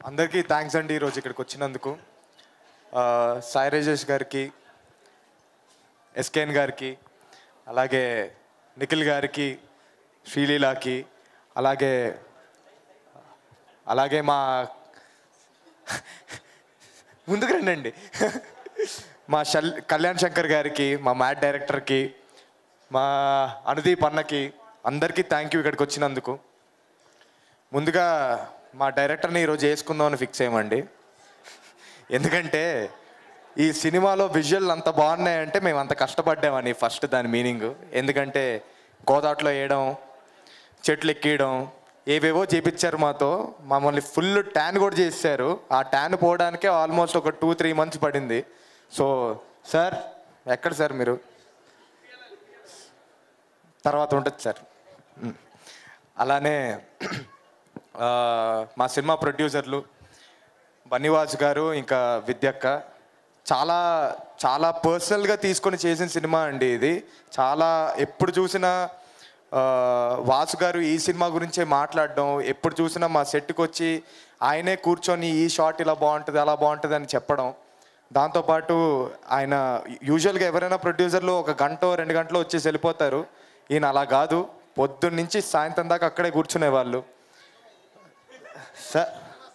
అందరికీ థ్యాంక్స్ అండి ఈరోజు ఇక్కడికి వచ్చినందుకు ఆ, సాయి రాజేష్ గారికి ఎస్కేఎన్ గారికి అలాగే నిఖిల్ గారికి శ్రీలీలాకి అలాగే అలాగే మా ముందుకు రండి మా షల్ కళ్యాణ్ శంకర్ గారికి మా మ్యాట్ డైరెక్టర్కి మా అనుదీప్ అన్నకి అందరికీ థ్యాంక్ యూ ఇక్కడికి వచ్చినందుకు ముందుగా మా డైరెక్టర్ని ఈరోజు వేసుకుందామని ఫిక్స్ అయ్యామండి ఎందుకంటే ఈ సినిమాలో విజువల్ అంత బాగున్నాయంటే మేము అంత కష్టపడ్డామని ఫస్ట్ దాని మీనింగ్ ఎందుకంటే గోదాట్లో వేయడం చెట్లు ఎక్కియడం ఏవేవో చేపించారు మాతో మమ్మల్ని ఫుల్ ట్యాన్ కూడా చేశారు ఆ ట్యాన్ పోవడానికే ఆల్మోస్ట్ ఒక టూ త్రీ మంత్స్ పడింది సో సార్ ఎక్కడ సార్ మీరు తర్వాత ఉంటుంది సార్ మ్. అలానే ఆ, మా సినిమా ప్రొడ్యూసర్లు బన్నివాజ్ గారు ఇంకా విద్యక్క చాలా చాలా పర్సనల్గా తీసుకొని చేసిన సినిమా అండి ఇది చాలా ఎప్పుడు చూసినా ఆ, వాసు గారు ఈ సినిమా గురించే మాట్లాడడం ఎప్పుడు చూసినా మా సెట్కి వచ్చి ఆయనే కూర్చొని ఈ షాట్ ఇలా బాగుంటుంది అలా బాగుంటుంది అని చెప్పడం దాంతోపాటు ఆయన యూజువల్గా ఎవరైనా ప్రొడ్యూసర్లు ఒక గంట రెండు గంటలు వచ్చేసి వెళ్ళిపోతారు ఈయన అలా కాదు పొద్దున్న నుంచి సాయంత్రం దాకా అక్కడే కూర్చునేవాళ్ళు సార్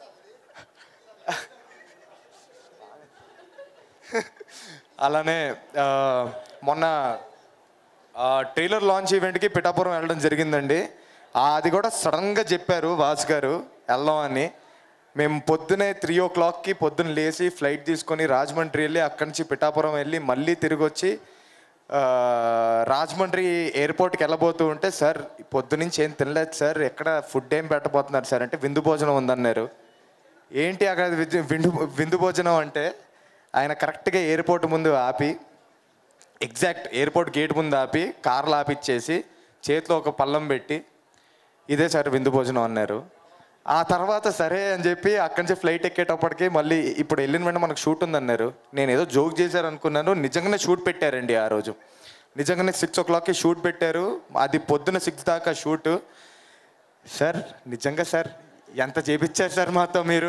అలానే ఆ, మొన్న ట్రైలర్ లాంచ్ ఈవెంట్కి పిఠాపురం వెళ్ళడం జరిగిందండి ఆ, అది కూడా సడన్గా చెప్పారు వాస్ గారు వెళ్దాం అని మేము పొద్దునే త్రీ ఓ క్లాక్కి పొద్దున్న లేచి ఫ్లైట్ తీసుకొని రాజమండ్రి వెళ్ళి అక్కడి నుంచి పిఠాపురం వెళ్ళి మళ్ళీ తిరిగి వచ్చి ఆ, రాజమండ్రి ఎయిర్పోర్ట్కి వెళ్ళబోతూ ఉంటే సార్ పొద్దునుంచి ఏం తినలేదు సార్ ఎక్కడ ఫుడ్ ఏం పెట్టబోతున్నారు సార్ అంటే విందు భోజనం ఉందన్నారు ఏంటి అక్కడ విందు విందు విందు భోజనం అంటే ఆయన కరెక్ట్గా ఎయిర్పోర్ట్ ముందు ఆపి ఎగ్జాక్ట్ ఎయిర్పోర్ట్ గేట్ ముందు ఆపి కార్లు ఆపిచ్చేసి చేతిలో ఒక పళ్ళం పెట్టి ఇదే సార్ విందు భోజనం అన్నారు ఆ తర్వాత సరే అని చెప్పి అక్కడి నుంచి ఫ్లైట్ ఎక్కేటప్పటికి మళ్ళీ ఇప్పుడు వెళ్ళిన వెంటనే మనకు షూట్ ఉందన్నారు నేను ఏదో జోక్ చేశారు అనుకున్నాను నిజంగానే షూట్ పెట్టారండి ఆ రోజు నిజంగానే సిక్స్ ఓ క్లాక్కి షూట్ పెట్టారు అది పొద్దున సిక్స్ దాకా షూట్ సార్ నిజంగా సార్ ఎంత చేపించారు సార్ మాతో మీరు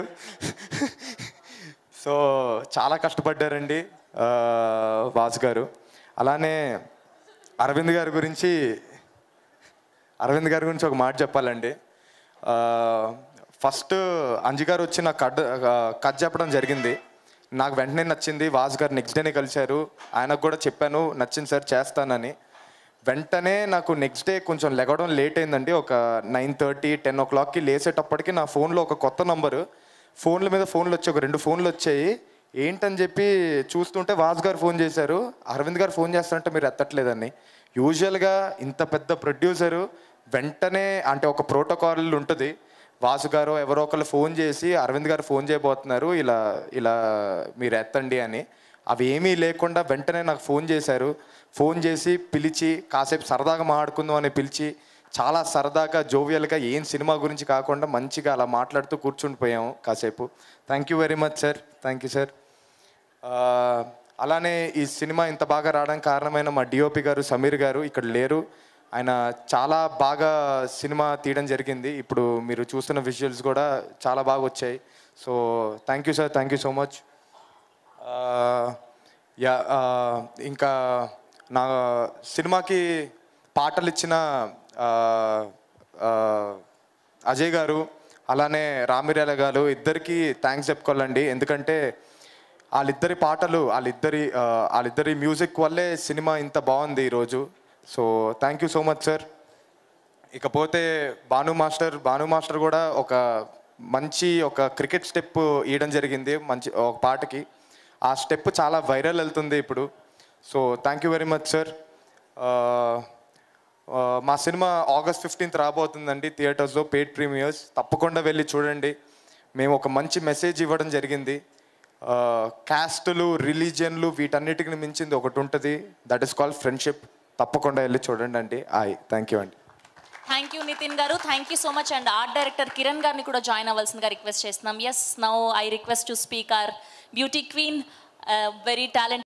సో చాలా కష్టపడ్డారండి ఆ, వాసు గారు అలానే అరవింద్ గారి గురించి అరవింద్ గారి గురించి ఒక మాట చెప్పాలండి ఆ, ఫస్ట్ అంజి గారు వచ్చి నాకు కట్ కట్ చెప్పడం జరిగింది నాకు వెంటనే నచ్చింది వాస్ గారు నెక్స్ట్ డేనే కలిశారు ఆయనకు కూడా చెప్పాను నచ్చింది సార్ చేస్తానని వెంటనే నాకు నెక్స్ట్ డే కొంచెం లెగవడం లేట్ అయిందండి ఒక నైన్ థర్టీ టెన్ ఓ క్లాక్కి లేసేటప్పటికి నా ఫోన్లో ఒక కొత్త నంబరు ఫోన్ల మీద ఫోన్లు వచ్చాయి ఒక రెండు ఫోన్లు వచ్చాయి ఏంటని చెప్పి చూస్తుంటే వాస్ గారు ఫోన్ చేశారు అరవింద్ గారు ఫోన్ చేస్తారంటే మీరు ఎత్తట్లేదని యూజువల్గా ఇంత పెద్ద ప్రొడ్యూసరు వెంటనే అంటే ఒక ప్రోటోకాల్ ఉంటుంది వాసు గారు ఎవరో ఒకళ్ళు ఫోన్ చేసి అరవింద్ గారు ఫోన్ చేయబోతున్నారు ఇలా ఇలా మీరు ఎత్తండి అని అవి ఏమీ లేకుండా వెంటనే నాకు ఫోన్ చేశారు ఫోన్ చేసి పిలిచి కాసేపు సరదాగా మాట్లాడుకుందాం అని పిలిచి చాలా సరదాగా జోవియల్గా ఏం సినిమా గురించి కాకుండా మంచిగా అలా మాట్లాడుతూ కూర్చుండిపోయాము కాసేపు thank you very much sir thank you sir అలానే ఈ సినిమా ఇంత బాగా రావడానికి కారణమైన మా డిఓపి గారు సమీర్ గారు ఇక్కడ లేరు ఆయన చాలా బాగా సినిమా తీయడం జరిగింది ఇప్పుడు మీరు చూస్తున్న విజువల్స్ కూడా చాలా బాగా వచ్చాయి so thank you sir thank you so much yeah ఇంకా నా సినిమాకి పాటలు ఇచ్చిన ఆ, ఆ, అజయ్ గారు అలానే రామిరేల గారు ఇద్దరికి థ్యాంక్స్ చెప్పుకోవాలండి ఎందుకంటే వాళ్ళిద్దరి పాటలు వాళ్ళిద్దరి ఆ, వాళ్ళిద్దరి మ్యూజిక్ వల్లే సినిమా ఇంత బాగుంది ఈరోజు so thank you so much sir ఇకపోతే భాను మాస్టర్ భాను మాస్టర్ కూడా ఒక మంచి ఒక క్రికెట్ స్టెప్ ఇవ్వడం జరిగింది మంచి ఒక పాటకి ఆ స్టెప్ చాలా వైరల్ వెళ్తుంది ఇప్పుడు so thank you very much sir మా సినిమా ఆగస్ట్ ఫిఫ్టీన్త్ రాబోతుందండి థియేటర్స్లో పెయిడ్ ప్రీమియర్స్ తప్పకుండా వెళ్ళి చూడండి మేము ఒక మంచి మెసేజ్ ఇవ్వడం జరిగింది క్యాస్టులు రిలీజియన్లు వీటన్నిటిని మించింది ఒకటి ఉంటుంది దట్ ఈస్ కాల్డ్ ఫ్రెండ్షిప్ తప్పకుండా వెళ్ళి చూడండి అండి ఆయ్ థ్యాంక్ యూ అండి థ్యాంక్ యూ నితిన్ గారు thank you so much and art director Kiran గారిని కూడా జాయిన్ అవ్వాల్సిందిగా రిక్వెస్ట్ చేస్తున్నాం yes now I request to speak our beauty queen very talent